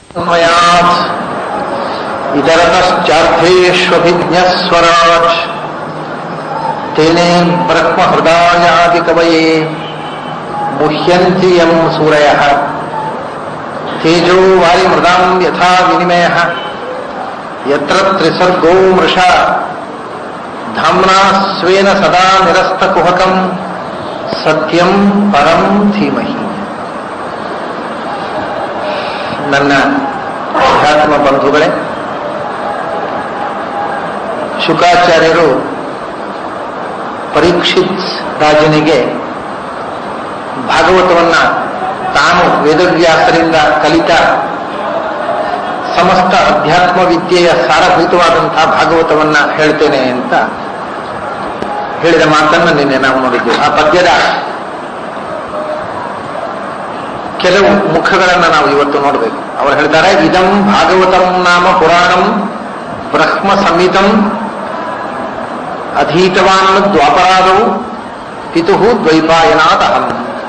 अन्वयात् इतरतश्चार्थेष्वभिज्ञस्वराट् तेने ब्रह्महृदायादिकवये मुह्यन्ति यं सूरयः तेजो वायुमृदां यथा विनिमयः यत्र त्रिसर्गो मृषा धाम्ना स्वेन सदा निरस्तकुहकं सत्यं परं धीमहि ನನ್ನ ಅಧ್ಯಾತ್ಮ ಬಂಧುಗಳೇ ಶುಕಾಚಾರ್ಯರು ಪರೀಕ್ಷಿತ್ ರಾಜನಿಗೆ ಭಾಗವತವನ್ನ ತಾನು ವೇದವ್ಯಾಸರಿಂದ ಕಲಿತ ಸಮಸ್ತ ಅಧ್ಯಾತ್ಮ ವಿದ್ಯೆಯ ಸಾರಭೂತವಾದಂತಹ ಭಾಗವತವನ್ನ ಹೇಳ್ತೇನೆ ಅಂತ ಹೇಳಿದ ಮಾತನ್ನು ನಿನ್ನೆ ನಾವು ನೋಡಿದ್ದೇವೆ ಆ ಪದ್ಯದ ಕೆಲವು ಮುಖಗಳನ್ನ ನಾವು ಇವತ್ತು ನೋಡಬೇಕು ಅವರು ಹೇಳ್ತಾರೆ ಇದಂ ಭಾಗವತಂ ನಾಮ ಪುರಾಣಂ ಬ್ರಹ್ಮ ಸಂಹಿತಂ ಅಧೀತವಾನ್ ದ್ವಾಪರಾದವು ಪಿತು ದ್ವೈಪಾಯನಾದ ಅಹಂ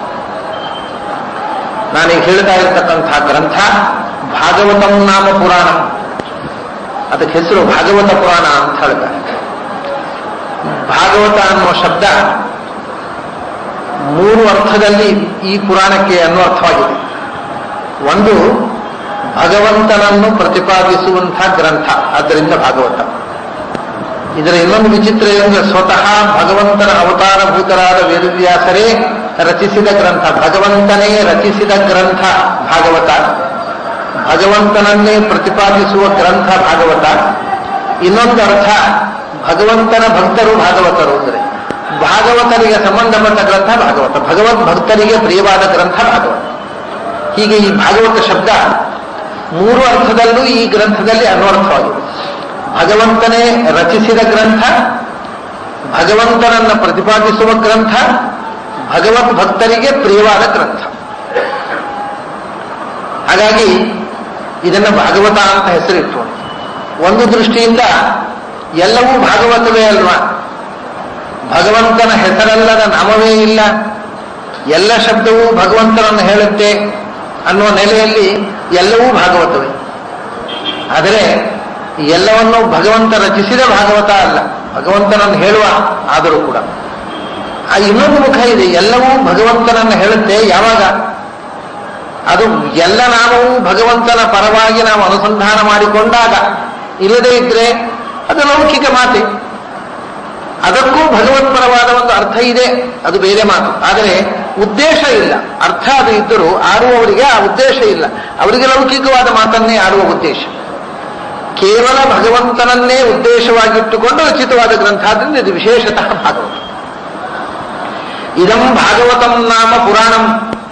ನಾನೀಗ ಹೇಳ್ತಾ ಇರತಕ್ಕಂತಹ ಗ್ರಂಥ ಭಾಗವತಂ ನಾಮ ಪುರಾಣಂ ಅದಕ್ಕೆ ಹೆಸರು ಭಾಗವತ ಪುರಾಣ ಅಂತ ಹೇಳ್ತಾರೆ ಭಾಗವತ ಅನ್ನುವ ಶಬ್ದ ಮೂರು ಅರ್ಥದಲ್ಲಿ ಈ ಪುರಾಣಕ್ಕೆ ಅನ್ವರ್ಥವಾಗಿದೆ ಒಂದು ಭಗವಂತನನ್ನು ಪ್ರತಿಪಾದಿಸುವಂತಹ ಗ್ರಂಥ ಆದ್ದರಿಂದ ಭಾಗವತ ಇದರ ಇನ್ನೊಂದು ವಿಚಿತ್ರ ಏನಂದ್ರೆ ಸ್ವತಃ ಭಗವಂತನ ಅವತಾರಭೂತರಾದ ವೇದವ್ಯಾಸರೇ ರಚಿಸಿದ ಗ್ರಂಥ ಭಗವಂತನೇ ರಚಿಸಿದ ಗ್ರಂಥ ಭಾಗವತ ಭಗವಂತನನ್ನೇ ಪ್ರತಿಪಾದಿಸುವ ಗ್ರಂಥ ಭಾಗವತ ಇನ್ನೊಂದು ಅರ್ಥ ಭಗವಂತನ ಭಕ್ತರು ಭಾಗವತರು ಅಂದರೆ ಭಾಗವತರಿಗೆ ಸಂಬಂಧಪಟ್ಟ ಗ್ರಂಥ ಭಾಗವತ ಭಗವದ್ ಭಕ್ತರಿಗೆ ಪ್ರಿಯವಾದ ಗ್ರಂಥ ಭಾಗವತ ಹೀಗೆ ಈ ಭಾಗವತ ಶಬ್ದ ಮೂರು ಅರ್ಥದಲ್ಲೂ ಈ ಗ್ರಂಥದಲ್ಲಿ ಅನ್ವರ್ಥವಾಗಿದೆ ಭಗವಂತನೇ ರಚಿಸಿದ ಗ್ರಂಥ ಭಗವಂತನನ್ನ ಪ್ರತಿಪಾದಿಸುವ ಗ್ರಂಥ ಭಗವದ್ ಭಕ್ತರಿಗೆ ಪ್ರಿಯವಾದ ಗ್ರಂಥ ಹಾಗಾಗಿ ಇದನ್ನ ಭಾಗವತ ಅಂತ ಹೆಸರಿಟ್ಟು ಒಂದು ದೃಷ್ಟಿಯಿಂದ ಎಲ್ಲವೂ ಭಾಗವತವೇ ಅಲ್ವಾ ಭಗವಂತನ ಹೆಸರಲ್ಲದ ನಾಮವೇ ಇಲ್ಲ ಎಲ್ಲ ಶಬ್ದವೂ ಭಗವಂತನನ್ನು ಹೇಳುತ್ತೆ ಅನ್ನುವ ನೆಲೆಯಲ್ಲಿ ಎಲ್ಲವೂ ಭಾಗವತವೇ ಆದರೆ ಎಲ್ಲವನ್ನು ಭಗವಂತ ರಚಿಸಿದ ಭಾಗವತ ಅಲ್ಲ ಭಗವಂತನನ್ನು ಹೇಳುವ ಆದರೂ ಕೂಡ ಆ ಇನ್ನೊಂದು ಮುಖ ಇದೆ ಎಲ್ಲವೂ ಭಗವಂತನನ್ನು ಹೇಳುತ್ತೆ ಯಾವಾಗ ಅದು ಎಲ್ಲ ನಾಮವೂ ಭಗವಂತನ ಪರವಾಗಿ ನಾವು ಅನುಸಂಧಾನ ಮಾಡಿಕೊಂಡಾಗ ಇಲ್ಲದೇ ಇದ್ರೆ ಅದು ಲೌಕಿಕ ಮಾತೆ ಅದಕ್ಕೂ ಭಗವತ್ಪರವಾದ ಒಂದು ಅರ್ಥ ಇದೆ ಅದು ಬೇರೆ ಮಾತು ಆದರೆ ಉದ್ದೇಶ ಇಲ್ಲ ಅರ್ಥ ಅದು ಇದ್ದರೂ ಆಡುವವರಿಗೆ ಆ ಉದ್ದೇಶ ಇಲ್ಲ ಅವರಿಗೆ ಲೌಕಿಕವಾದ ಮಾತನ್ನೇ ಆಡುವ ಉದ್ದೇಶ ಕೇವಲ ಭಗವಂತನನ್ನೇ ಉದ್ದೇಶವಾಗಿಟ್ಟುಕೊಂಡು ರಚಿತವಾದ ಗ್ರಂಥ ಆದ್ದರಿಂದ ಇದು ವಿಶೇಷತಃ ಭಾಗವತ ಇದಂ ಭಾಗವತಂ ನಾಮ ಪುರಾಣಂ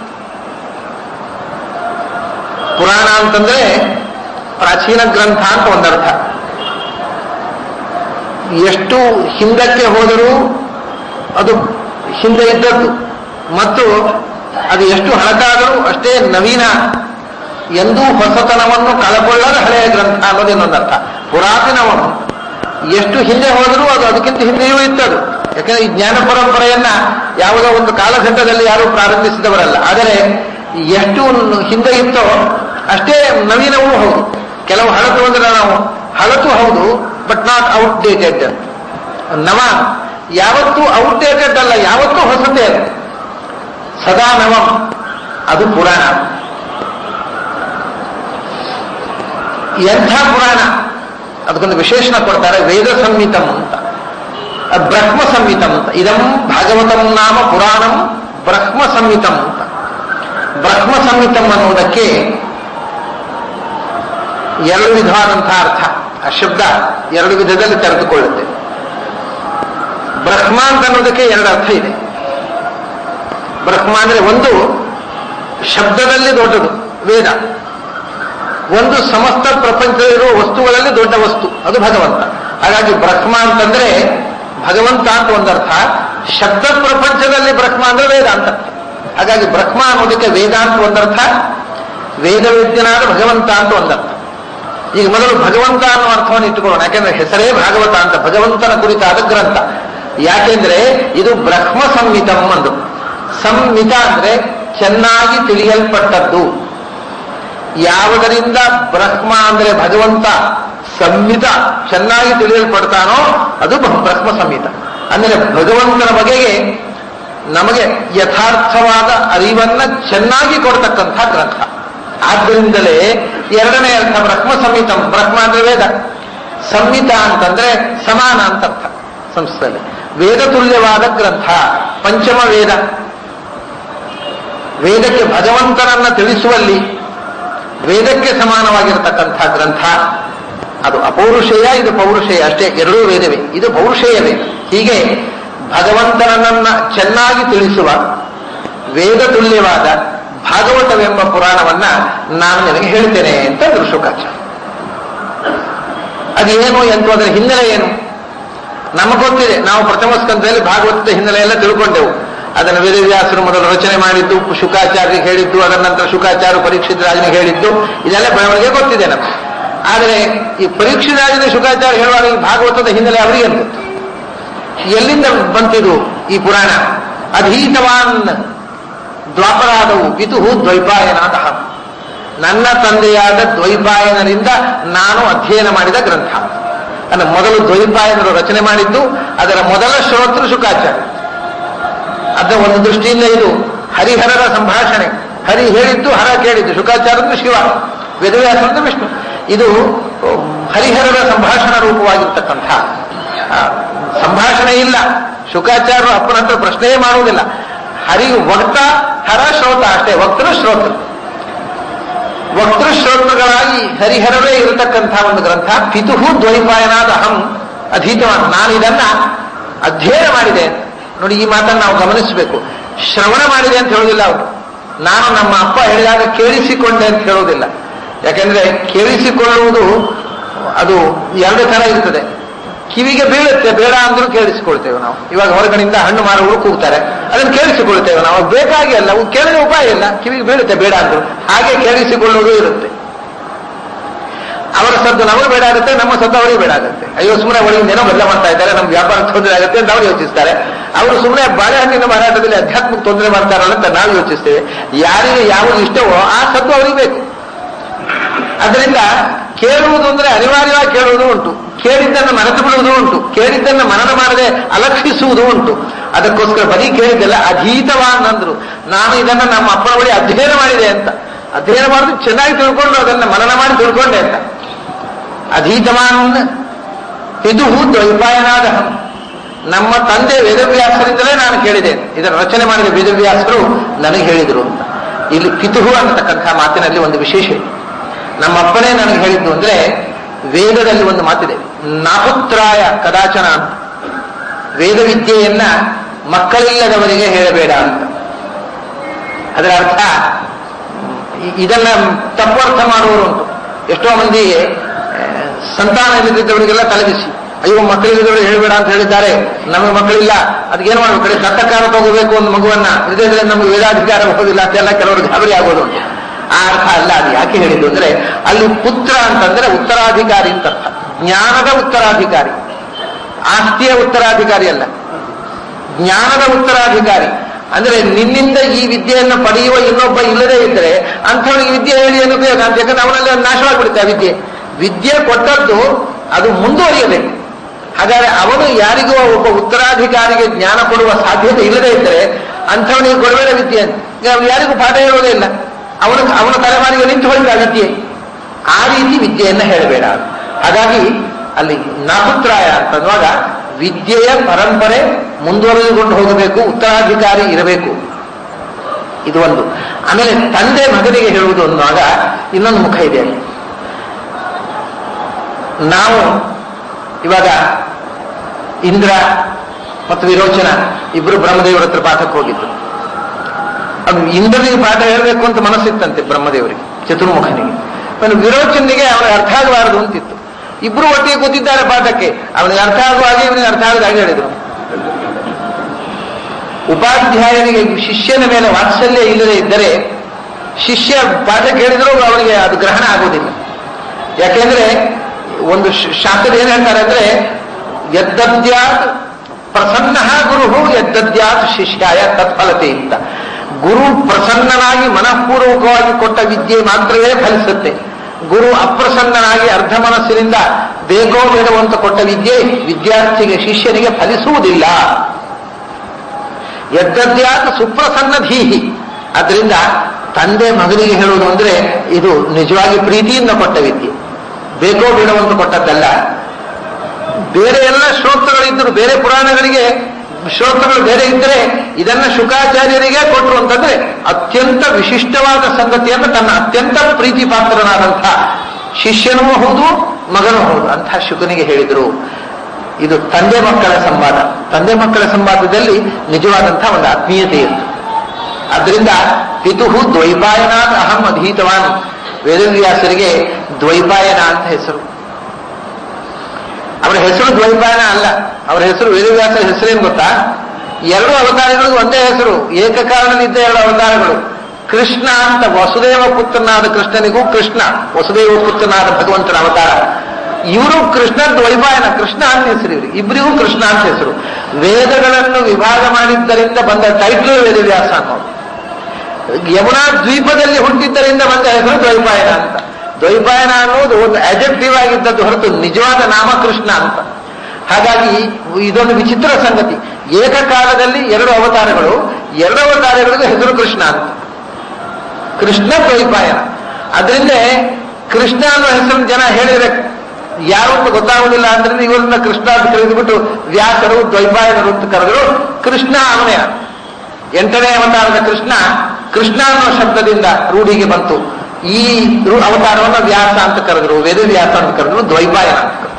ಪುರಾಣ ಅಂತಂದ್ರೆ ಪ್ರಾಚೀನ ಗ್ರಂಥ ಅಂತ ಒಂದರ್ಥ ಎಷ್ಟು ಹಿಂದಕ್ಕೆ ಹೋದರೂ ಅದು ಹಿಂದೆ ಇದ್ದದ್ದು ಮತ್ತು ಅದು ಎಷ್ಟು ಹಳತಾದರೂ ಅಷ್ಟೇ ನವೀನ ಎಂದೂ ಹೊಸತನವನ್ನು ಕಳಕೊಳ್ಳದ ಹಳೆಯ ಗ್ರಂಥ ಅನ್ನೋದು ಇನ್ನೊಂದರ್ಥ ಪುರಾತನವನ್ನು ಎಷ್ಟು ಹಿಂದೆ ಹೋದರೂ ಅದು ಅದಕ್ಕಿಂತ ಹಿಂದೆಯೂ ಇದ್ದದು ಯಾಕಂದ್ರೆ ಈ ಜ್ಞಾನ ಪರಂಪರೆಯನ್ನ ಯಾವುದೋ ಒಂದು ಕಾಲಘಟ್ಟದಲ್ಲಿ ಯಾರೂ ಪ್ರಾರಂಭಿಸಿದವರಲ್ಲ ಆದರೆ ಎಷ್ಟು ಹಿಂದೆ ಇತ್ತೋ ಅಷ್ಟೇ ನವೀನವೂ ಹೌದು ಕೆಲವು ಹಳತು ಅಂದ್ರೆ ನಾವು ಹಳತು ಹೌದು ಬಟ್ ನಾಟ್ ಔಟ್ಡೇಟೆಡ್ ನವ ಯಾವತ್ತೂ ಔಟ್ಡೇಟೆಡ್ ಅಲ್ಲ ಯಾವತ್ತೂ ಹೊಸದೇ ಅದು ಸದಾ ನವಂ ಅದು ಪುರಾಣ ಎಂಥ ಪುರಾಣ ಅದಕ್ಕೊಂದು ವಿಶೇಷಣ ಕೊಡ್ತಾರೆ ವೇದ ಸಂಹಿತಂ ಅಂತ ಬ್ರಹ್ಮ ಸಂಹಿತಂ ಅಂತ ಇದಂ ಭಾಗವತಂ ನಾಮ ಪುರಾಣಂ ಬ್ರಹ್ಮ ಸಂಹಿತಂ ಅಂತ ಬ್ರಹ್ಮ ಸಂಹಿತಂ ಅನ್ನುವುದಕ್ಕೆ ಎರಡು ವಿಧವಾದಂತಹ ಅರ್ಥ ಆ ಶಬ್ದ ಎರಡು ವಿಧದಲ್ಲಿ ತೆರೆದುಕೊಳ್ಳುತ್ತೆ ಬ್ರಹ್ಮ ಅಂತ ಅನ್ನೋದಕ್ಕೆ ಎರಡು ಅರ್ಥ ಇದೆ ಬ್ರಹ್ಮ ಅಂದ್ರೆ ಒಂದು ಶಬ್ದದಲ್ಲಿ ದೊಡ್ಡದು ವೇದ ಒಂದು ಸಮಸ್ತ ಪ್ರಪಂಚದಲ್ಲಿರುವ ವಸ್ತುಗಳಲ್ಲಿ ದೊಡ್ಡ ವಸ್ತು ಅದು ಭಗವಂತ ಹಾಗಾಗಿ ಬ್ರಹ್ಮ ಅಂತಂದ್ರೆ ಭಗವಂತ ಅಂತ ಒಂದರ್ಥ ಶಬ್ದ ಪ್ರಪಂಚದಲ್ಲಿ ಬ್ರಹ್ಮ ಅಂದ್ರೆ ವೇದ ಅಂತ ಹಾಗಾಗಿ ಬ್ರಹ್ಮ ಅನ್ನೋದಕ್ಕೆ ವೇದ ಅಂತ ಒಂದರ್ಥ ವೇದ ವಿದ್ಯನಾದ ಭಗವಂತ ಅಂತ ಒಂದರ್ಥ ಈಗ ಮೊದಲು ಭಗವಂತ ಅನ್ನೋ ಅರ್ಥವನ್ನು ಇಟ್ಟುಕೊಳ್ಳೋಣ ಯಾಕೆಂದ್ರೆ ಹೆಸರೇ ಭಾಗವತ ಅಂತ ಭಗವಂತನ ಕುರಿತಾದ ಗ್ರಂಥ ಯಾಕೆಂದ್ರೆ ಇದು ಬ್ರಹ್ಮ ಸಂಹಿತಂ ಒಂದು ಸಂಹಿತ ಅಂದ್ರೆ ಚೆನ್ನಾಗಿ ತಿಳಿಯಲ್ಪಟ್ಟದ್ದು ಯಾವುದರಿಂದ ಬ್ರಹ್ಮ ಅಂದ್ರೆ ಭಗವಂತ ಸಂಹಿತ ಚೆನ್ನಾಗಿ ತಿಳಿಯಲ್ಪಡ್ತಾನೋ ಅದು ಬ- ಬ್ರಹ್ಮ ಸಂಹಿತ ಅಂದ್ರೆ ಭಗವಂತನ ಬಗೆಗೆ ನಮಗೆ ಯಥಾರ್ಥವಾದ ಅರಿವನ್ನ ಚೆನ್ನಾಗಿ ಕೊಡ್ತಕ್ಕಂಥ ಗ್ರಂಥ ಆದ್ದರಿಂದಲೇ ಎರಡನೇ ಅರ್ಥ ಬ್ರಹ್ಮ ಸಂಹಿತಂ ಬ್ರಹ್ಮ ಅಂದ್ರೆ ವೇದ ಸಂಹಿತ ಅಂತಂದ್ರೆ ಸಮಾನ ಅಂತ ಅರ್ಥ ಸಂಸ್ಕೃತದಲ್ಲಿ ವೇದ ತುಲ್ಯವಾದ ಗ್ರಂಥ ಪಂಚಮ ವೇದ ವೇದಕ್ಕೆ ಭಗವಂತನನ್ನ ತಿಳಿಸುವಲ್ಲಿ ವೇದಕ್ಕೆ ಸಮಾನವಾಗಿರತಕ್ಕಂಥ ಗ್ರಂಥ ಅದು ಅಪೌರುಷೇಯ ಇದು ಪೌರುಷೇಯ ಅಷ್ಟೇ ಎರಡೂ ವೇದವೇ ಇದು ಪೌರುಷೇಯ ವೇದ ಹೀಗೆ ಭಗವಂತನನ್ನ ಚೆನ್ನಾಗಿ ತಿಳಿಸುವ ವೇದ ತುಲ್ಯವಾದ ಭಾಗವತವೆಂಬ ಪುರಾಣವನ್ನ ನಾನು ನಿನಗೆ ಹೇಳ್ತೇನೆ ಅಂತ ಶುಕಾಚಾರ್ಯ ಅದೇನು ಎಂತು ಅದರ ಹಿನ್ನೆಲೆ ಏನು ನಮಗೆ ಗೊತ್ತಿದೆ ನಾವು ಪ್ರಥಮ ಸ್ಕಂದದಲ್ಲಿ ಭಾಗವತದ ಹಿನ್ನೆಲೆ ಎಲ್ಲ ತಿಳ್ಕೊಂಡೆವು ಅದನ್ನು ವೇದವ್ಯಾಸರು ಮೊದಲು ರಚನೆ ಮಾಡಿದ್ದು ಶುಕಾಚಾರ್ಯರಿಗೆ ಹೇಳಿದ್ದು ಅದರ ನಂತರ ಶುಕಾಚಾರ್ಯ ಪರೀಕ್ಷಿತ ರಾಜನಿಗೆ ಹೇಳಿದ್ದು ಇದೆಲ್ಲ ಬೆಳವಣಿಗೆ ಗೊತ್ತಿದೆ ನಮಗೆ ಆದರೆ ಈ ಪರೀಕ್ಷಿತ ರಾಜನ ಶುಕಾಚಾರ್ಯ ಹೇಳುವಾಗ ಈ ಭಾಗವತದ ಹಿನ್ನೆಲೆ ಅವರಿಗೆ ಏನು ಗೊತ್ತು ಎಲ್ಲಿಂದ ಬಂತಿದು ಈ ಪುರಾಣ ಅಧೀತವಾನ್ ದ್ವಾಪರಾದವು ಪಿತುಹು ದ್ವೈಪಾಯನಾದ ನನ್ನ ತಂದೆಯಾದ ದ್ವೈಪಾಯನರಿಂದ ನಾನು ಅಧ್ಯಯನ ಮಾಡಿದ ಗ್ರಂಥ ಅಂದ್ರೆ ಮೊದಲು ದ್ವೈಪಾಯನರು ರಚನೆ ಮಾಡಿದ್ದು ಅದರ ಮೊದಲ ಶ್ರೋತೃ ಶುಕಾಚಾರ್ಯ ಅದರ ಒಂದು ದೃಷ್ಟಿಯಿಂದ ಇದು ಹರಿಹರರ ಸಂಭಾಷಣೆ ಹರಿ ಹೇಳಿದ್ದು ಹರ ಕೇಳಿದ್ದು ಶುಕಾಚಾರ್ಯಂದು ಶಿವ ವೇದವ್ಯಾಸಂದು ವಿಷ್ಣು ಇದು ಉಮ್, ಹರಿಹರರ ಸಂಭಾಷಣ ರೂಪವಾಗಿರ್ತಕ್ಕಂಥ ಆ, ಸಂಭಾಷಣೆ ಇಲ್ಲ ಶುಕಾಚಾರ್ಯರು ಅಪ್ಪನ ಹತ್ರ ಪ್ರಶ್ನೆಯೇ ಮಾಡುವುದಿಲ್ಲ ಹರಿ ವಕ್ತ ಹರ ಶ್ರೋತ ಅಷ್ಟೇ ವಕ್ತೃ ಶ್ರೋತೃ ವಕ್ತೃ ಶ್ರೋತೃಗಳಾಗಿ ಹರಿಹರವೇ ಇರತಕ್ಕಂಥ ಒಂದು ಗ್ರಂಥ ಪಿತುಹು ದ್ವೈಪಾಯನಾದ ಅಹಂ ಅಧೀತವಾನ್ ನಾನು ಇದನ್ನ ಅಧ್ಯಯನ ಮಾಡಿದೆ ನೋಡಿ ಈ ಮಾತನ್ನು ನಾವು ಗಮನಿಸಬೇಕು ಶ್ರವಣ ಮಾಡಿದೆ ಅಂತ ಹೇಳೋದಿಲ್ಲ ಅವರು ನಾನು ನಮ್ಮ ಅಪ್ಪ ಹೇಳಿದಾಗ ಕೇಳಿಸಿಕೊಂಡೆ ಅಂತ ಹೇಳೋದಿಲ್ಲ ಯಾಕೆಂದ್ರೆ ಕೇಳಿಸಿಕೊಳ್ಳುವುದು ಅದು ಎರಡು ತರ ಇರ್ತದೆ ಕಿವಿಗೆ ಬೀಳುತ್ತೆ ಬೇಡ ಅಂದ್ರೂ ಕೇಳಿಸಿಕೊಳ್ತೇವೆ ನಾವು ಇವಾಗ ಹೊರಗಡೆಯಿಂದ ಹಣ್ಣು ಮಾರುವವರು ಕೂಗ್ತಾರೆ ಅದನ್ನು ಕೇಳಿಸಿಕೊಳ್ತೇವೆ ನಾವು ಅದು ಬೇಕಾಗಿ ಅಲ್ಲ ಅವು ಕೇಳಿದ ಉಪಾಯ ಇಲ್ಲ ಕಿವಿಗೆ ಬೀಳುತ್ತೆ ಬೇಡ ಅಂದ್ರು ಹಾಗೆ ಕೇಳಿಸಿಕೊಳ್ಳುವುದು ಇರುತ್ತೆ ಅವರ ಸದ್ದು ನಮಗೆ ಬೇಡ ಆಗುತ್ತೆ ನಮ್ಮ ಸದ್ದು ಅವರಿಗೆ ಬೇಡ ಆಗುತ್ತೆ ಅಯ್ಯೋ ಸುಮ್ಮನೆ ಒಳಗಿಂದ ಏನೋ ಬದಲ ಮಾಡ್ತಾ ಇದ್ದಾರೆ ನಮ್ಮ ವ್ಯಾಪಾರ ತೊಂದರೆ ಆಗುತ್ತೆ ಅಂತ ಅವ್ರು ಯೋಚಿಸ್ತಾರೆ ಅವರು ಸುಮ್ಮನೆ ಬಾಳೆಹಣ್ಣಿನ ಮಾರಾಟದಲ್ಲಿ ಅಧ್ಯಾತ್ಮಕ್ಕೆ ತೊಂದರೆ ಮಾಡ್ತಾರಲ್ಲ ಅಂತ ನಾವು ಯೋಚಿಸ್ತೇವೆ ಯಾರಿಗೆ ಯಾವುದು ಇಷ್ಟವೋ ಆ ಸದ್ದು ಅವರಿಗೆ ಬೇಕು ಅದರಿಂದ ಕೇಳುವುದು ಅಂದ್ರೆ ಅನಿವಾರ್ಯವಾಗಿ ಕೇಳುವುದು ಉಂಟು ಕೇಳಿದ್ದನ್ನು ಮರೆತು ಬಿಡುವುದು ಉಂಟು ಕೇಳಿದ್ದನ್ನು ಮನನ ಮಾಡದೆ ಅಲಕ್ಷಿಸುವುದು ಉಂಟು ಅದಕ್ಕೋಸ್ಕರ ಬರೀ ಕೇಳಿದ್ದೆಲ್ಲ ಅಧೀತವಾನ್ ಅಂದ್ರು ನಾನು ಇದನ್ನ ನಮ್ಮ ಅಪ್ಪನ ಬಳಿ ಅಧ್ಯಯನ ಮಾಡಿದೆ ಅಂತ ಅಧ್ಯಯನ ಮಾಡಿದ್ರೆ ಚೆನ್ನಾಗಿ ತಿಳ್ಕೊಂಡು ಅದನ್ನ ಮನನ ಮಾಡಿ ತಿಳ್ಕೊಂಡೆ ಅಂತ ಅಧೀತವಾನ್ ಇದು ದ್ವೈಪಾಯನಾದ ನಮ್ಮ ತಂದೆ ವೇದವ್ಯಾಸರಿಂದಲೇ ನಾನು ಕೇಳಿದೆ ಇದರ ರಚನೆ ಮಾಡಿದ ವೇದವ್ಯಾಸರು ನನಗೆ ಹೇಳಿದರು ಅಂತ ಇಲ್ಲಿ ಪಿತುಹು ಅನ್ನತಕ್ಕಂಥ ಮಾತಿನಲ್ಲಿ ಒಂದು ವಿಶೇಷ ಇದೆ ನಮ್ಮಪ್ಪನೇ ನನಗೆ ಹೇಳಿದ್ದು ಅಂದ್ರೆ ವೇದದಲ್ಲಿ ಒಂದು ಮಾತಿದೆ ನಾಪುತ್ರಾಯ ಕದಾಚನ ಅಂತ ವೇದ ವಿದ್ಯೆಯನ್ನ ಮಕ್ಕಳಿಲ್ಲದವರಿಗೆ ಹೇಳಬೇಡ ಅಂತ ಅದರ ಅರ್ಥ ಇ- ಇದನ್ನ ತಪ್ಪರ್ಥ ಮಾಡುವವರು ಉಂಟು ಎಷ್ಟೋ ಮಂದಿ ಆ, ಸಂತಾನ ಇಲ್ಲದಿದ್ದವರಿಗೆಲ್ಲ ತಲೆಬಿಸಿ ಅಯ್ಯೋ ಮಕ್ಕಳಿಲ್ಲದವರು ಹೇಳಬೇಡ ಅಂತ ಹೇಳಿದ್ದಾರೆ ನಮಗೆ ಮಕ್ಕಳಿಲ್ಲ ಅದಕ್ಕೇನು ಮಾಡಬೇಕು ಕಡೆ ದತ್ತಕಾರ ತಗೋಬೇಕು ಒಂದು ಮಗುವನ್ನ ಹೃದಯದಲ್ಲಿ ನಮಗೆ ವೇದಾಧಿಕಾರ ಹೋಗೋದಿಲ್ಲ ಅಂತೆಲ್ಲ ಕೆಲವರು ಗಾಬರಿ ಆಗೋದು ಉಂಟು ಆ ಅರ್ಥ ಅಲ್ಲ ಅದು ಯಾಕೆ ಹೇಳಿದ್ದು ಅಂದ್ರೆ ಅಲ್ಲಿ ಪುತ್ರ ಅಂತಂದ್ರೆ ಉತ್ತರಾಧಿಕಾರಿ ಅಂತ ಅರ್ಥ ಜ್ಞಾನದ ಉತ್ತರಾಧಿಕಾರಿ ಆಸ್ತಿಯ ಉತ್ತರಾಧಿಕಾರಿ ಅಲ್ಲ ಜ್ಞಾನದ ಉತ್ತರಾಧಿಕಾರಿ ಅಂದ್ರೆ ನಿನ್ನಿಂದ ಈ ವಿದ್ಯೆಯನ್ನು ಪಡೆಯುವ ಇನ್ನೊಬ್ಬ ಇಲ್ಲದೇ ಇದ್ದರೆ ಅಂಥವನಿಗೆ ವಿದ್ಯೆ ಹೇಳಿ ಏನು ಉಪಯೋಗ ಅಂತ ಯಾಕಂದ್ರೆ ಅವನಲ್ಲಿ ಒಂದು ನಾಶವಾಗಿಬಿಡುತ್ತೆ ಆ ವಿದ್ಯೆ ವಿದ್ಯೆ ಕೊಟ್ಟದ್ದು ಅದು ಮುಂದುವರಿಯಬೇಕು ಹಾಗಾದ್ರೆ ಅವನು ಯಾರಿಗೂ ಒಬ್ಬ ಉತ್ತರಾಧಿಕಾರಿಗೆ ಜ್ಞಾನ ಕೊಡುವ ಸಾಧ್ಯತೆ ಇಲ್ಲದೇ ಇದ್ದರೆ ಅಂಥವನಿಗೆ ಕೊಡಬೇಡ ವಿದ್ಯೆ ಅಂತ ಈಗ ಅವನು ಯಾರಿಗೂ ಪಾಠ ಹೇಳೋದೇ ಇಲ್ಲ ಅವನ ಅವನ ತಲೆಮಾರಿಗೆ ನಿಂತು ಹೋಗಿದೆ ಆ ವಿದ್ಯೆ ಆ ರೀತಿ ವಿದ್ಯೆಯನ್ನ ಹೇಳಬೇಡ ಹಾಗಾಗಿ ಅಲ್ಲಿ ನಾಪುತ್ರಾಯ ಅಂತನ್ನುವಾಗ ವಿದ್ಯೆಯ ಪರಂಪರೆ ಮುಂದುವರೆದುಕೊಂಡು ಹೋಗಬೇಕು ಉತ್ತರಾಧಿಕಾರಿ ಇರಬೇಕು ಇದು ಒಂದು ಆಮೇಲೆ ತಂದೆ ಮಗನಿಗೆ ಹೇಳುವುದು ಅನ್ನುವಾಗ ಇನ್ನೊಂದು ಮುಖ ಇದೆ ಅಲ್ಲಿ ನಾವು ಇವಾಗ ಇಂದ್ರ ಮತ್ತು ವಿರೋಚನ ಇಬ್ಬರು ಬ್ರಹ್ಮದೇವರ ಹತ್ರ ಪಾಠಕ್ಕೆ ಹೋಗಿದ್ರು ಅದು ಇಂದ್ರನಿಗೆ ಪಾಠ ಹೇಳಬೇಕು ಅಂತ ಮನಸ್ಸಿತ್ತಂತೆ ಬ್ರಹ್ಮದೇವರಿಗೆ ಚತುರ್ಮುಖನಿಗೆ ಅವನು ವಿರೋಚನಿಗೆ ಅವನಿಗೆ ಅರ್ಥ ಆಗಬಾರದು ಅಂತಿತ್ತು ಇಬ್ರು ಒಟ್ಟಿಗೆ ಕೂತಿದ್ದಾರೆ ಪಾಠಕ್ಕೆ ಅವನಿಗೆ ಅರ್ಥ ಆಗುವ ಹಾಗೆ ಇವನಿಗೆ ಅರ್ಥ ಆಗದ ಹಾಗೆ ಹೇಳಿದ್ರು ಉಪಾಧ್ಯಾಯನಿಗೆ ಶಿಷ್ಯನ ಮೇಲೆ ವಾತ್ಸಲ್ಯ ಇಲ್ಲದೆ ಇದ್ದರೆ ಶಿಷ್ಯ ಪಾಠ ಕೇಳಿದ್ರು ಅವನಿಗೆ ಅದು ಗ್ರಹಣ ಆಗುವುದಿಲ್ಲ ಯಾಕೆಂದ್ರೆ ಒಂದು ಶ- ಶಾಸ್ತ್ರ ಏನ್ ಹೇಳ್ತಾರೆ ಅಂದ್ರೆ ಯದ್ದದ್ಯಾತ್ ಪ್ರಸನ್ನ ಗುರು ಯದ್ದದ್ಯಾತ್ ಶಿಷ್ಯಾಯ ತತ್ಫಲತೆ ಅಂತ ಗುರು ಪ್ರಸನ್ನನಾಗಿ ಮನಃಪೂರ್ವಕವಾಗಿ ಕೊಟ್ಟ ವಿದ್ಯೆ ಮಾತ್ರವೇ ಫಲಿಸುತ್ತೆ ಗುರು ಅಪ್ರಸನ್ನನಾಗಿ ಅರ್ಧ ಮನಸ್ಸಿನಿಂದ ಬೇಕೋ ಬೇಡವೋ ಅಂತ ಕೊಟ್ಟ ವಿದ್ಯೆ ವಿದ್ಯಾರ್ಥಿಗೆ ಶಿಷ್ಯನಿಗೆ ಫಲಿಸುವುದಿಲ್ಲ ಯದ್ದದ್ಯಾತ ಸುಪ್ರಸನ್ನ ಧೀಹಿ ಅದರಿಂದ ತಂದೆ ಮಗನಿಗೆ ಹೇಳುವುದು ಅಂದ್ರೆ ಇದು ನಿಜವಾಗಿ ಪ್ರೀತಿಯಿಂದ ಕೊಟ್ಟ ವಿದ್ಯೆ ಬೇಕೋ ಬೇಡವೋ ಅಂತ ಕೊಟ್ಟದ್ದಲ್ಲ ಬೇರೆ ಎಲ್ಲ ಶ್ರೋತೃಗಳಿದ್ದರು ಬೇರೆ ಪುರಾಣಗಳಿಗೆ ಶ್ರೋತೃಗಳು ಬೇರೆ ಇದ್ದರೆ ಇದನ್ನ ಶುಕಾಚಾರ್ಯರಿಗೆ ಕೊಟ್ಟರು ಅಂತಂದ್ರೆ ಅತ್ಯಂತ ವಿಶಿಷ್ಟವಾದ ಸಂಗತಿಯನ್ನು ತನ್ನ ಅತ್ಯಂತ ಪ್ರೀತಿ ಪಾತ್ರನಾದಂಥ ಶಿಷ್ಯನೂ ಹೌದು ಮಗನೂ ಹೌದು ಅಂಥ ಶುಕನಿಗೆ ಹೇಳಿದರು ಇದು ತಂದೆ ಮಕ್ಕಳ ಸಂವಾದ ತಂದೆ ಮಕ್ಕಳ ಸಂವಾದದಲ್ಲಿ ನಿಜವಾದಂತಹ ಒಂದು ಆತ್ಮೀಯತೆ ಇತ್ತು ಅದರಿಂದ ಪಿತುಹು ದ್ವೈಪಾಯನಾಥ್ ಅಹಂ ಅಧೀತವಾನ್ ವೇದವ್ಯಾಸರಿಗೆ ದ್ವೈಪಾಯನ ಅಂತ ಹೆಸರು ಅವರ ಹೆಸರು ದ್ವೈಪಾಯನ ಅಲ್ಲ ಅವರ ಹೆಸರು ವೇದವ್ಯಾಸರ ಹೆಸರೇನು ಗೊತ್ತಾ ಎರಡು ಅವತಾರಗಳಿಗೂ ಒಂದೇ ಹೆಸರು ಏಕಕಾರಣನಿದ್ದ ಎರಡು ಅವತಾರಗಳು ಕೃಷ್ಣ ಅಂತ ವಸುದೇವ ಪುತ್ರನಾದ ಕೃಷ್ಣನಿಗೂ ಕೃಷ್ಣ ವಸುದೇವ ಪುತ್ರನಾದ ಭಗವಂತನ ಅವತಾರ ಇವರು ಕೃಷ್ಣ ದ್ವೈಪಾಯನ ಕೃಷ್ಣ ಅಂತ ಹೆಸರು ಇವರು ಇಬ್ಬರಿಗೂ ಕೃಷ್ಣ ಅಂತ ಹೆಸರು ವೇದಗಳನ್ನು ವಿಭಾಗ ಮಾಡಿದ್ದರಿಂದ ಬಂದ ಟೈಟ್ಲ್ ವೇದವ್ಯಾಸ ಅನ್ನೋದು ಯಮುನಾ ದ್ವೀಪದಲ್ಲಿ ಹುಟ್ಟಿದ್ದರಿಂದ ಬಂದ ಹೆಸರು ದ್ವೈಪಾಯನ ಅಂತ ದ್ವೈಪಾಯನ ಅನ್ನೋದು ಒಂದು ಅಜೆಕ್ಟಿವ್ ಆಗಿದ್ದದ್ದು ಹೊರತು ನಿಜವಾದ ನಾಮ ಕೃಷ್ಣ ಅಂತ ಹಾಗಾಗಿ ಇದೊಂದು ವಿಚಿತ್ರ ಸಂಗತಿ ಏಕಕಾಲದಲ್ಲಿ ಎರಡು ಅವತಾರಗಳು ಎರಡು ಅವತಾರಗಳಿಗೂ ಹೆಸರು ಕೃಷ್ಣ ಅಂತ ಕೃಷ್ಣ ದ್ವೈಪಾಯನ ಅದರಿಂದ ಕೃಷ್ಣ ಅನ್ನೋ ಹೆಸರನ್ನು ಜನ ಹೇಳಿದ್ರೆ ಯಾರು ಅಂತ ಗೊತ್ತಾಗುವುದಿಲ್ಲ ಅಂದ್ರೆ ಇವರನ್ನ ಕೃಷ್ಣ ಅಂತ ಕರೆದುಬಿಟ್ಟು ವ್ಯಾಸರು ದ್ವೈಪಾಯನರು ಅಂತ ಕರೆದ್ರು ಕೃಷ್ಣ ಅವನೇ ಎಂಟನೇ ಅವತಾರದ ಕೃಷ್ಣ ಕೃಷ್ಣ ಅನ್ನೋ ಶಬ್ದದಿಂದ ರೂಢಿಗೆ ಬಂತು ಈ ರು- ಅವತಾರವನ್ನು ವ್ಯಾಸ ಅಂತ ಕರೆದ್ರು ವೇದವ್ಯಾಸ ಅಂತ ಕರೆದ್ರು ದ್ವೈಪಾಯನ ಅಂತ ಕರೆದ್ರು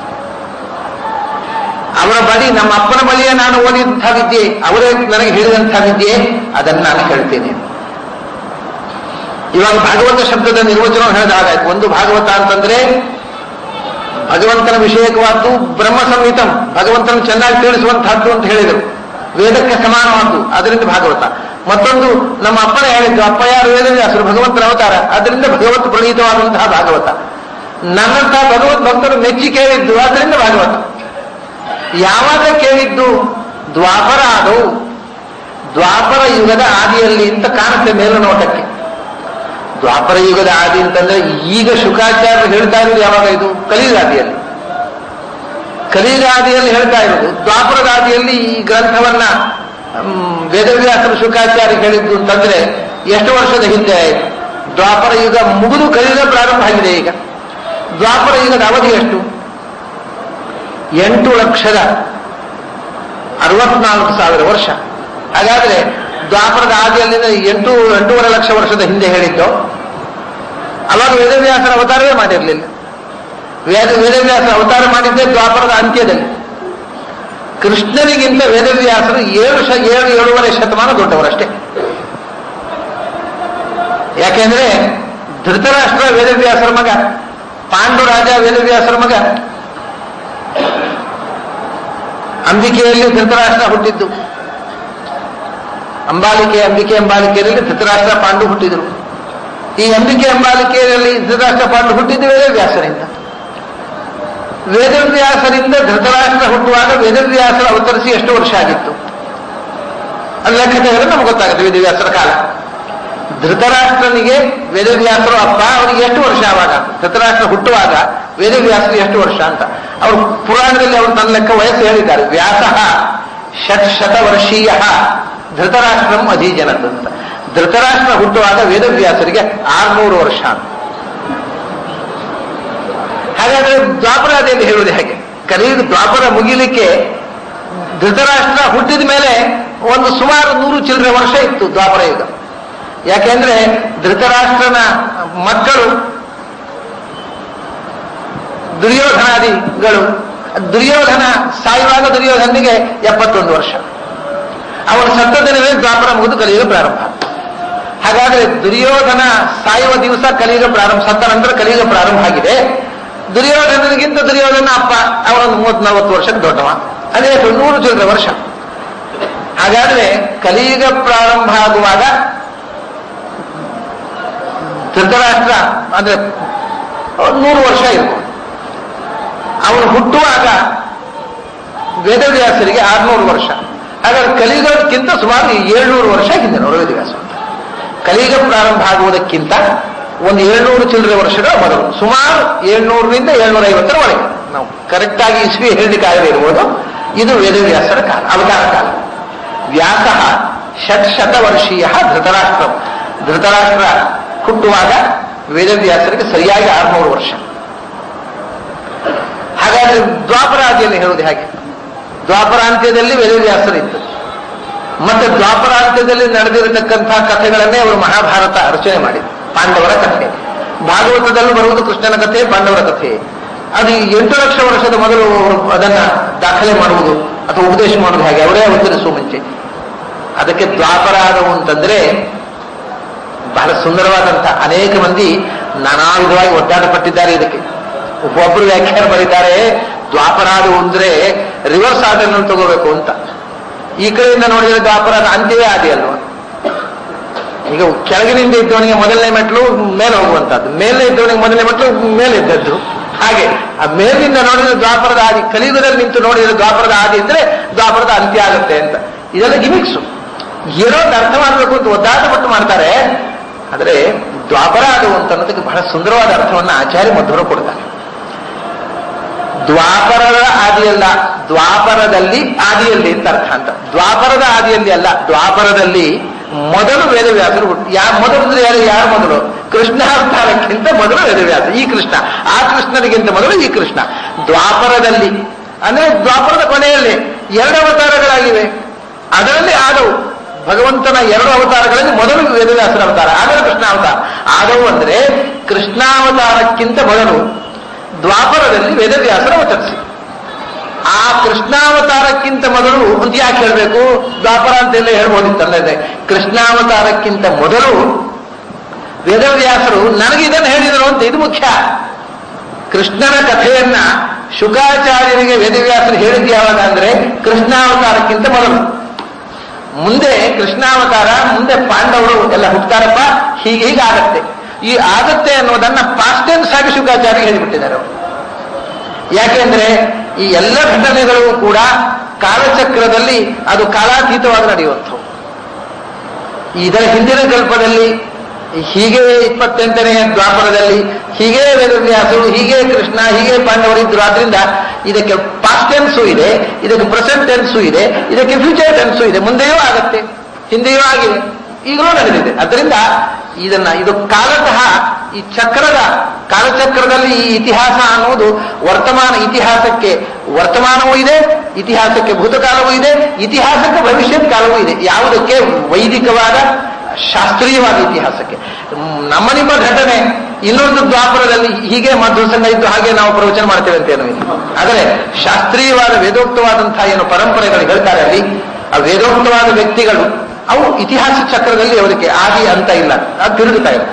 ಅವರ ಬಳಿ ನಮ್ಮ ಅಪ್ಪನ ಬಳಿಯೇ ನಾನು ಓದಿದಂಥ ವಿದ್ಯೆ ಅವರೇ ನನಗೆ ಹೇಳಿದಂಥ ವಿದ್ಯೆ ಅದನ್ನು ನಾನು ಹೇಳ್ತೇನೆ ಇವಾಗ ಭಾಗವತ ಶಬ್ದದ ನಿರ್ವಚನ ಹೇಳಿದಾಗಾಯ್ತು ಒಂದು ಭಾಗವತ ಅಂತಂದ್ರೆ ಭಗವಂತನ ವಿಷಯಕವಾದ್ದು ಬ್ರಹ್ಮ ಸಂಹಿತಂ ಭಗವಂತನ ಚೆನ್ನಾಗಿ ತಿಳಿಸುವಂತಹದ್ದು ಅಂತ ಹೇಳಿದರು ವೇದಕ್ಕೆ ಸಮಾನವಾದ್ದು ಅದರಿಂದ ಭಾಗವತ ಮತ್ತೊಂದು ನಮ್ಮ ಅಪ್ಪನ ಹೇಳಿದ್ದು ಅಪ್ಪ ಯಾರು ವೇದವ್ಯಾಸರು ಭಗವಂತನ ಅವತಾರ ಅದರಿಂದ ಭಗವತ್ ಪ್ರಣೀತವಾದಂತಹ ಭಾಗವತ ನನ್ನಂತಹ ಭಗವತ್ ಭಕ್ತರು ಮೆಚ್ಚಿ ಕೇಳಿದ್ದು ಅದರಿಂದ ಭಾಗವತ ಯಾವಾಗ ಕೇಳಿದ್ದು ದ್ವಾಪರ ಆದವು ದ್ವಾಪರ ಯುಗದ ಆದಿಯಲ್ಲಿ ಅಂತ ಕಾಣುತ್ತೆ ಮೇಲುನೋಟಕ್ಕೆ ದ್ವಾಪರ ಯುಗದ ಆದಿ ಅಂತಂದ್ರೆ ಈಗ ಶುಕಾಚಾರ್ಯರು ಹೇಳ್ತಾ ಇರೋದು ಯಾವಾಗ ಇದು ಕಲಿಯುಗಾದಿಯಲ್ಲಿ ಕಲಿಯುಗಾದಿಯಲ್ಲಿ ಹೇಳ್ತಾ ಇರೋದು ದ್ವಾಪರದ ಆದಿಯಲ್ಲಿ ಈ ಗ್ರಂಥವನ್ನ ಹ್ಮ್, ವೇದವ್ಯಾಸರು ಶುಕಾಚಾರ್ಯ ಹೇಳಿದ್ದು ಅಂತಂದ್ರೆ ಎಷ್ಟು ವರ್ಷದ ಹಿಂದೆ ಆಯಿತು ದ್ವಾಪರ ಯುಗ ಮುಗಿದು ಕಲಿಯುಗ ಪ್ರಾರಂಭ ಆಗಿದೆ ಈಗ ದ್ವಾಪರ ಯುಗದ ಅವಧಿ ಎಷ್ಟು ಎಂಟು ಲಕ್ಷದ ಅರವತ್ನಾಲ್ಕು ಸಾವಿರ ವರ್ಷ ಹಾಗಾದ್ರೆ ದ್ವಾಪರದ ಆದಿಯಲ್ಲಿಂದ ಎಂಟು ಎಂಟೂವರೆ ಲಕ್ಷ ವರ್ಷದ ಹಿಂದೆ ಹೇಳಿದ್ದು ಅವಾಗ ವೇದವ್ಯಾಸರ ಅವತಾರವೇ ಮಾಡಿರಲಿಲ್ಲ ವೇದ ವೇದವ್ಯಾಸರ ಅವತಾರ ಮಾಡಿದ್ದೇ ದ್ವಾಪರದ ಅಂತ್ಯದಲ್ಲಿ ಕೃಷ್ಣನಿಗಿಂತ ವೇದವ್ಯಾಸರು ಏಳು ಶ ಏಳು ಏಳೂವರೆ ಶತಮಾನ ದೊಡ್ಡವರಷ್ಟೇ ಯಾಕೆಂದ್ರೆ ಧೃತರಾಷ್ಟ್ರ ವೇದವ್ಯಾಸರ ಮಗ ಪಾಂಡು ರಾಜ ವೇದವ್ಯಾಸರ ಮಗ ಅಂಬಿಕೆಯಲ್ಲಿ ಧೃತರಾಷ್ಟ್ರ ಹುಟ್ಟಿದ್ದು ಅಂಬಾಲಿಕೆ ಅಂಬಿಕೆ ಅಂಬಾಲಿಕೆಯಲ್ಲಿ ಧೃತರಾಷ್ಟ್ರ ಪಾಂಡು ಹುಟ್ಟಿದರು ಈ ಅಂಬಿಕೆ ಅಂಬಾಲಿಕೆಯಲ್ಲಿ ಧೃತರಾಷ್ಟ್ರ ಪಾಂಡು ಹುಟ್ಟಿದ್ದು ವೇದವ್ಯಾಸರಿಂದ ವೇದವ್ಯಾಸರಿಂದ ಧೃತರಾಷ್ಟ್ರ ಹುಟ್ಟುವಾಗ ವೇದವ್ಯಾಸರ ಅವತರಿಸಿ ಎಷ್ಟು ವರ್ಷ ಆಗಿತ್ತು ಅದು ಲೆಕ್ಕ ತೆಗೆದ್ರೆ ನಮ್ಗೆ ಗೊತ್ತಾಗುತ್ತೆ ವೇದವ್ಯಾಸರ ಕಾಲ ಧೃತರಾಷ್ಟ್ರನಿಗೆ ವೇದವ್ಯಾಸರು ಅಪ್ಪ ಅವನಿಗೆ ಎಷ್ಟು ವರ್ಷ ಆವಾಗ ಧೃತರಾಷ್ಟ್ರ ಹುಟ್ಟುವಾಗ ವೇದವ್ಯಾಸರು ಎಷ್ಟು ವರ್ಷ ಅಂತ ಅವರು ಪುರಾಣದಲ್ಲಿ ಅವರು ತನ್ನ ಲೆಕ್ಕ ವಯಸ್ಸು ಹೇಳಿದ್ದಾರೆ ವ್ಯಾಸ ಷಟ್ ಶತವರ್ಷೀಯ ಧೃತರಾಷ್ಟ್ರಂ ಅಧೀಜನತ್ ಅಂತ ಧೃತರಾಷ್ಟ್ರ ಹುಟ್ಟುವಾಗ ವೇದವ್ಯಾಸರಿಗೆ ಆರ್ನೂರು ವರ್ಷ ಅಂತ ಹಾಗಾದ್ರೆ ದ್ವಾಪರಾದಿಯಲ್ಲಿ ಹೇಳುವುದು ಹೇಗೆ ಕಲಿಯುಗ ದ್ವಾಪರ ಮುಗಿಲಿಕ್ಕೆ ಧೃತರಾಷ್ಟ್ರ ಹುಟ್ಟಿದ ಮೇಲೆ ಒಂದು ಸುಮಾರು ನೂರು ಚಿಲ್ಲರೆ ವರ್ಷ ಇತ್ತು ದ್ವಾಪರ ಯುಗ ಯಾಕೆಂದ್ರೆ ಧೃತರಾಷ್ಟ್ರನ ಮಕ್ಕಳು ದುರ್ಯೋಧನಾದಿಗಳು ದುರ್ಯೋಧನ ಸಾಯುವಾಗ ದುರ್ಯೋಧನಿಗೆ ಎಪ್ಪತ್ತೊಂದು ವರ್ಷ ಅವರ ಸತ್ತ ದಿನವೇ ದ್ವಾಪರ ಮುಗಿದು ಕಲಿಯುಗ ಪ್ರಾರಂಭ ಹಾಗಾದ್ರೆ ದುರ್ಯೋಧನ ಸಾಯುವ ದಿವಸ ಕಲಿಯುಗ ಪ್ರಾರಂಭ ಸತ್ತ ನಂತರ ಕಲಿಯುಗ ಪ್ರಾರಂಭ ಆಗಿದೆ ದುರ್ಯೋಧನನಿಗಿಂತ ದುರ್ಯೋಧನ ಅಪ್ಪ ಅವನೊಂದು ಮೂವತ್ ನಲವತ್ತು ವರ್ಷಕ್ಕೆ ದೊಡ್ಡವ ಅದೇ ನೂರು ಚಿಲ್ಲರೆ ವರ್ಷ ಹಾಗಾದ್ರೆ ಕಲಿಯುಗ ಪ್ರಾರಂಭ ಆಗುವಾಗ ಧೃತರಾಷ್ಟ್ರ ಅಂದ್ರೆ ಅವ್ನು ನೂರು ವರ್ಷ ಇರ್ಬೋದು ಅವನು ಹುಟ್ಟುವಾಗ ವೇದವ್ಯಾಸರಿಗೆ ಆರ್ನೂರು ವರ್ಷ ಹಾಗಾದ್ರೆ ಕಲಿಯುಗಕ್ಕಿಂತ ಸುಮಾರು ಏಳ್ನೂರು ವರ್ಷ ಹಿಂದೆ ನೋಡು ವೇದವ್ಯಾಸ ಕಲಿಯುಗ ಪ್ರಾರಂಭ ಆಗುವುದಕ್ಕಿಂತ ಒಂದು ಏಳ್ನೂರು ಚಿಲ್ಲರೆ ವರ್ಷಗಳ ಮೊದಲು ಸುಮಾರು ಏಳ್ನೂರರಿಂದ ಏಳ್ನೂರ ಐವತ್ತರ ಒಳಗೆ ನಾವು ಕರೆಕ್ಟ್ ಆಗಿ ಇಸ್ವಿ ಹೇಳಲಿಕ್ಕೆ ಆಗದೆ ಇರ್ಬೋದು ಇದು ವೇದವ್ಯಾಸರ ಕಾಲ ಅವತಾರ ಕಾಲ ವ್ಯಾಸ ಷಟ್ಶತ ವರ್ಷೀಯ ಧೃತರಾಷ್ಟ್ರ ಧೃತರಾಷ್ಟ್ರ ಹುಟ್ಟುವಾಗ ವೇದವ್ಯಾಸರಿಗೆ ಸರಿಯಾಗಿ ಆರುನೂರು ವರ್ಷ ಹಾಗಾದ್ರೆ ದ್ವಾಪರಾದಿಯಲ್ಲಿ ಹೇಳುವುದು ಹಾಗೆ ದ್ವಾಪರಾಂತ್ಯದಲ್ಲಿ ವೇದವ್ಯಾಸರಿತ್ತು ಮತ್ತೆ ದ್ವಾಪರಾಂತ್ಯದಲ್ಲಿ ನಡೆದಿರತಕ್ಕಂತಹ ಕಥೆಗಳನ್ನೇ ಅವರು ಮಹಾಭಾರತ ರಚನೆ ಮಾಡಿದ್ರು ಪಾಂಡವರ ಕಥೆ ಭಾಗವತದಲ್ಲೂ ಬರುವುದು ಕೃಷ್ಣನ ಕಥೆ ಪಾಂಡವರ ಕಥೆ ಅದು ಎಂಟು ಲಕ್ಷ ವರ್ಷದ ಮೊದಲು ಅವರು ಅದನ್ನ ದಾಖಲೆ ಮಾಡುವುದು ಅಥವಾ ಉಪದೇಶ ಮಾಡುವುದು ಹಾಗೆ ಅವರೇ ಅವತರಿಸುವ ಮುಂಚೆ ಅದಕ್ಕೆ ದ್ವಾಪರಾದವು ಅಂತಂದ್ರೆ ಬಹಳ ಸುಂದರವಾದಂತ ಅನೇಕ ಮಂದಿ ನಾನಾ ವಿಧವಾಗಿ ಒದ್ದಾಟ ಪಟ್ಟಿದ್ದಾರೆ ಇದಕ್ಕೆ ಒಬ್ಬೊಬ್ರು ವ್ಯಾಖ್ಯಾನ ಬರೀತಾರೆ ದ್ವಾಪರಾದವು ಅಂದ್ರೆ ರಿವರ್ಸ್ ಆರ್ಡರ್ ತಗೋಬೇಕು ಅಂತ ಈ ಕಡೆಯಿಂದ ನೋಡಿದ್ರೆ ದ್ವಾಪರಾದ ಅಂತ್ಯವೇ ಆದಿ ಅಲ್ವಾ ಈಗ ಕೆಳಗಿನಿಂದ ಇದ್ದವನಿಗೆ ಮೊದಲನೇ ಮೆಟ್ಲು ಮೇಲೆ ಹೋಗುವಂತದ್ದು ಮೇಲೆ ಇದ್ದವನಿಗೆ ಮೊದಲನೇ ಮೆಟ್ಲು ಮೇಲೆ ಇದ್ದದ್ದು ಹಾಗೆ ಆ ಮೇಲಿಂದ ನೋಡಿದ್ರೆ ದ್ವಾಪರದ ಆದಿ ಕಲಿಯುಗದಲ್ಲಿ ನಿಂತು ನೋಡಿದ್ರೆ ದ್ವಾಪರದ ಆದಿ ಇದ್ರೆ ದ್ವಾಪರದ ಅಂತ್ಯ ಆಗುತ್ತೆ ಅಂತ ಇದೆಲ್ಲ ಗಿಮಿಕ್ಸು ಇರೋದು ಅರ್ಥ ಮಾಡಬೇಕು ಅಂತ ಒದ್ದಾಟ ಪಟ್ಟು ಮಾಡ್ತಾರೆ ಆದರೆ ದ್ವಾಪರ ಅದು ಅಂತ ಅನ್ನೋದಕ್ಕೆ ಬಹಳ ಸುಂದರವಾದ ಅರ್ಥವನ್ನ ಆಚಾರ್ಯ ಮಧ್ವರು ಕೊಡ್ತಾರೆ ದ್ವಾಪರದ ಆದಿಯಲ್ಲ ದ್ವಾಪರದಲ್ಲಿ ಆದಿಯಲ್ಲಿ ಅಂತ ಅರ್ಥ ಅಂತ ದ್ವಾಪರದ ಆದಿಯಲ್ಲಿ ಅಲ್ಲ ದ್ವಾಪರದಲ್ಲಿ ಮೊದಲು ವೇದವ್ಯಾಸರು ಹುಟ್ಟು ಯಾ ಮೊದಲು ಅಂದ್ರೆ ಯಾರು ಯಾರು ಮೊದಲು ಕೃಷ್ಣಾವತಾರಕ್ಕಿಂತ ಮೊದಲು ವೇದವ್ಯಾಸ ಈ ಕೃಷ್ಣ ಆ ಕೃಷ್ಣನಿಗಿಂತ ಮೊದಲು ಈ ಕೃಷ್ಣ ದ್ವಾಪರದಲ್ಲಿ ಅಂದ್ರೆ ದ್ವಾಪರದ ಕೊನೆಯಲ್ಲಿ ಎರಡು ಅವತಾರಗಳಾಗಿವೆ ಅದರಲ್ಲಿ ಆದವು ಭಗವಂತನ ಎರಡು ಅವತಾರಗಳಲ್ಲಿ ಮೊದಲು ವೇದವ್ಯಾಸರ ಅವತಾರ ಆಮೇಲೆ ಕೃಷ್ಣಾವತಾರ ಆದವು ಅಂದ್ರೆ ಕೃಷ್ಣಾವತಾರಕ್ಕಿಂತ ಮೊದಲು ದ್ವಾಪರದಲ್ಲಿ ವೇದವ್ಯಾಸರ ಅವತರಿಸಿ ಆ ಕೃಷ್ಣಾವತಾರಕ್ಕಿಂತ ಮೊದಲು ಅಂತ ಯಾಕೆ ಹೇಳಬೇಕು ದ್ವಾಪರ ಅಂತೆಲ್ಲ ಹೇಳ್ಬೋದಿತ್ತಲ್ಲದೆ ಕೃಷ್ಣಾವತಾರಕ್ಕಿಂತ ಮೊದಲು ವೇದವ್ಯಾಸರು ನನಗೆ ಇದನ್ನು ಹೇಳಿದರು ಅಂತ ಇದು ಮುಖ್ಯ ಕೃಷ್ಣನ ಕಥೆಯನ್ನ ಶುಕಾಚಾರ್ಯರಿಗೆ ವೇದವ್ಯಾಸರು ಹೇಳಿದ್ದು ಯಾವಾಗ ಅಂದ್ರೆ ಕೃಷ್ಣಾವತಾರಕ್ಕಿಂತ ಮೊದಲು ಮುಂದೆ ಕೃಷ್ಣಾವತಾರ ಮುಂದೆ ಪಾಂಡವರು ಎಲ್ಲ ಹುಟ್ಟಾರಪ್ಪ ಹೀಗೆ ಹೀಗೆ ಆಗತ್ತೆ ಈ ಆಗತ್ತೆ ಅನ್ನೋದನ್ನ ಪಾಸ್ಟೆನ್ಸ್ ಆಗಿ ಶುಕಾಚಾರ್ಯ ಹೇಳಿಬಿಟ್ಟಿದ್ದಾರೆ ಅವರು ಯಾಕೆಂದ್ರೆ ಈ ಎಲ್ಲ ಘಟನೆಗಳು ಕೂಡ ಕಾಲಚಕ್ರದಲ್ಲಿ ಅದು ಕಾಲಾತೀತವಾಗಿ ನಡೆಯುವಂಥವು ಇದರ ಹಿಂದಿನ ಕಲ್ಪದಲ್ಲಿ ಹೀಗೆ ಇಪ್ಪತ್ತೆಂಟನೆಯ ದ್ವಾಪರದಲ್ಲಿ ಹೀಗೆ ವೇದವ್ಯಾಸರು ಹೀಗೆ ಕೃಷ್ಣ ಹೀಗೆ ಪಾಂಡವರು ಇದ್ರು ಆದ್ರಿಂದ ಇದಕ್ಕೆ ಪಾಸ್ಟ್ ಟೆನ್ಸು ಇದೆ ಇದಕ್ಕೆ ಪ್ರೆಸೆಂಟ್ ಟೆನ್ಸು ಇದೆ ಇದಕ್ಕೆ ಫ್ಯೂಚರ್ ಟೆನ್ಸು ಇದೆ ಮುಂದೆಯೂ ಆಗತ್ತೆ ಹಿಂದೆಯೂ ಆಗಿದೆ ಈಗಲೂ ನಡೆದಿದೆ ಅದರಿಂದ ಇದನ್ನ ಇದು ಕಾಲತಃ ಈ ಚಕ್ರದ ಕಾಲಚಕ್ರದಲ್ಲಿ ಈ ಇತಿಹಾಸ ಅನ್ನುವುದು ವರ್ತಮಾನ ಇತಿಹಾಸಕ್ಕೆ ವರ್ತಮಾನವೂ ಇದೆ ಇತಿಹಾಸಕ್ಕೆ ಭೂತಕಾಲವೂ ಇದೆ ಇತಿಹಾಸಕ್ಕೆ ಭವಿಷ್ಯತ್ ಕಾಲವೂ ಇದೆ ಯಾವುದಕ್ಕೆ ವೈದಿಕವಾದ ಶಾಸ್ತ್ರೀಯವಾದ ಇತಿಹಾಸಕ್ಕೆ ನಮ್ಮ ನಿಮ್ಮ ಘಟನೆ ಇನ್ನೊಂದು ದ್ವಾಪರದಲ್ಲಿ ಹೀಗೆ ಮಧ್ವಸಂಗ ಇದ್ದು ಹಾಗೆ ನಾವು ಪ್ರವಚನ ಮಾಡ್ತೇವೆ ಅಂತ ಏನೋ ಇಲ್ಲ ಆದರೆ ಶಾಸ್ತ್ರೀಯವಾದ ವೇದೋಕ್ತವಾದಂತಹ ಏನು ಪರಂಪರೆಗಳು ಹೇಳ್ತಾರೆ ಅಲ್ಲಿ ಆ ವೇದೋಕ್ತವಾದ ವ್ಯಕ್ತಿಗಳು ಅವು ಇತಿಹಾಸ ಚಕ್ರದಲ್ಲಿ ಅವರಿಗೆ ಆದಿ ಅಂತ ಇಲ್ಲ ಅದು ತಿರುಗುತ್ತಾ ಇರ್ತದೆ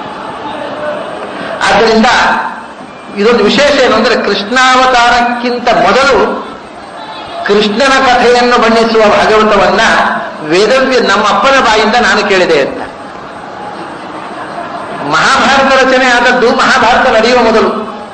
ಆದ್ದರಿಂದ ಇದೊಂದು ವಿಶೇಷ ಏನು ಅಂದ್ರೆ ಕೃಷ್ಣಾವತಾರಕ್ಕಿಂತ ಮೊದಲು ಕೃಷ್ಣನ ಕಥೆಯನ್ನು ಬಣ್ಣಿಸುವ ಭಾಗವತವನ್ನ ವೇದವ್ಯ ನಮ್ಮ ಅಪ್ಪನ ಬಾಯಿಂದ ನಾನು ಕೇಳಿದೆ ಅಂತ ಮಹಾಭಾರತ ರಚನೆ ಆದದ್ದು ಮಹಾಭಾರತ ನಡೆಯುವ ಮೊದಲು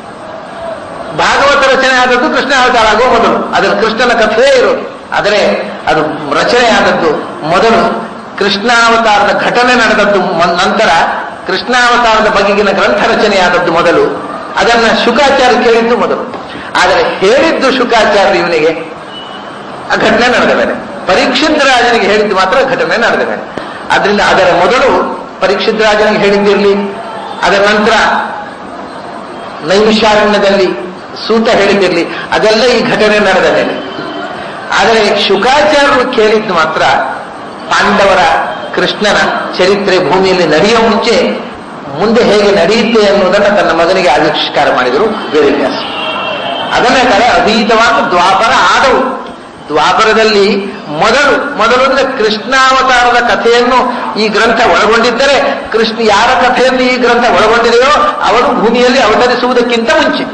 ಭಾಗವತ ರಚನೆ ಆದದ್ದು ಕೃಷ್ಣ ಅವತಾರ ಆಗುವ ಮೊದಲು ಅದರ ಕೃಷ್ಣನ ಕಥೆಯೇ ಇರೋದು ಆದರೆ ಅದು ರಚನೆ ಆದದ್ದು ಮೊದಲು ಕೃಷ್ಣಾವತಾರದ ಘಟನೆ ನಡೆದದ್ದು ಮ- ನಂತರ ಕೃಷ್ಣಾವತಾರದ ಬಗೆಗಿನ ಗ್ರಂಥ ರಚನೆಯಾದದ್ದು ಮೊದಲು ಅದನ್ನ ಶುಕಾಚಾರ್ಯ ಕೇಳಿದ್ದು ಮೊದಲು ಆದರೆ ಹೇಳಿದ್ದು ಶುಕಾಚಾರ್ಯ ಇವನಿಗೆ ಆ ಘಟನೆ ನಡೆದ ಮೇಲೆ ಪರೀಕ್ಷಿತ್ ರಾಜನಿಗೆ ಹೇಳಿದ್ದು ಮಾತ್ರ ಘಟನೆ ನಡೆದ ಮೇಲೆ ಆದ್ರಿಂದ ಅದರ ಮೊದಲು ಪರೀಕ್ಷಿತ್ ರಾಜನಿಗೆ ಹೇಳಿದ್ದಿರಲಿ ಅದರ ನಂತರ ನೈಮಿಷಾರಣ್ಯದಲ್ಲಿ ಸೂತ ಹೇಳಿದ್ದಿರಲಿ ಅದೆಲ್ಲ ಈ ಘಟನೆ ನಡೆದ ಮೇಲೆ ಆದರೆ ಶುಕಾಚಾರ್ಯರು ಕೇಳಿದ್ದು ಮಾತ್ರ ಪಾಂಡವರ ಕೃಷ್ಣನ ಚರಿತ್ರೆ ಭೂಮಿಯಲ್ಲಿ ನಡೆಯುವ ಮುಂಚೆ ಮುಂದೆ ಹೇಗೆ ನಡೆಯುತ್ತೆ ಅನ್ನೋದನ್ನ ತನ್ನ ಮಗನಿಗೆ ಆವಿಷ್ಕಾರ ಮಾಡಿದರು ವೇದವ್ಯಾಸ ಅದನ್ನ ಕಡೆ ಅಭೀತವಾದ ದ್ವಾಪರ ಆದವು ದ್ವಾಪರದಲ್ಲಿ ಮೊದಲು ಮೊದಲು ಅಂದ್ರೆ ಕೃಷ್ಣಾವತಾರದ ಕಥೆಯನ್ನು ಈ ಗ್ರಂಥ ಒಳಗೊಂಡಿದ್ದರೆ ಕೃಷ್ಣ ಯಾರ ಕಥೆಯನ್ನು ಈ ಗ್ರಂಥ ಒಳಗೊಂಡಿದೆಯೋ ಅವರು ಭೂಮಿಯಲ್ಲಿ ಅವತರಿಸುವುದಕ್ಕಿಂತ ಮುಂಚೆ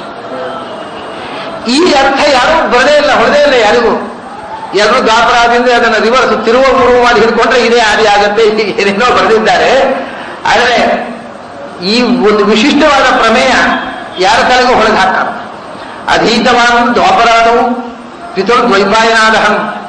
ಈ ಅರ್ಥ ಯಾರು ಬರದೇ ಇಲ್ಲ ಹೊರದೇ ಇಲ್ಲ ಯಾರಿಗೂ ಎಲ್ಲರೂ ದ್ವಾಪರಾದಿಂದ ಅದನ್ನು ರಿವರ್ಸ್ ತಿರುವ ಮುರುವ ಮಾಡಿ ಹಿಡ್ಕೊಂಡ್ರೆ ಇದೇ ಆದಿ ಆಗತ್ತೆ ಹೀಗೆ ಏನೇನೋ ಬರೆದಿದ್ದಾರೆ ಆದರೆ ಈ ಒಂದು ವಿಶಿಷ್ಟವಾದ ಪ್ರಮೇಯ ಯಾರ ತಲೆಗೂ ಹೊಳೆದು ಹಾಕ್ತಾರೆ ಅಧೀತವಾನ್ ದ್ವಾಪರಾದವು ಪಿತೃ ದ್ವೈಪಾಯನಾದಹಂ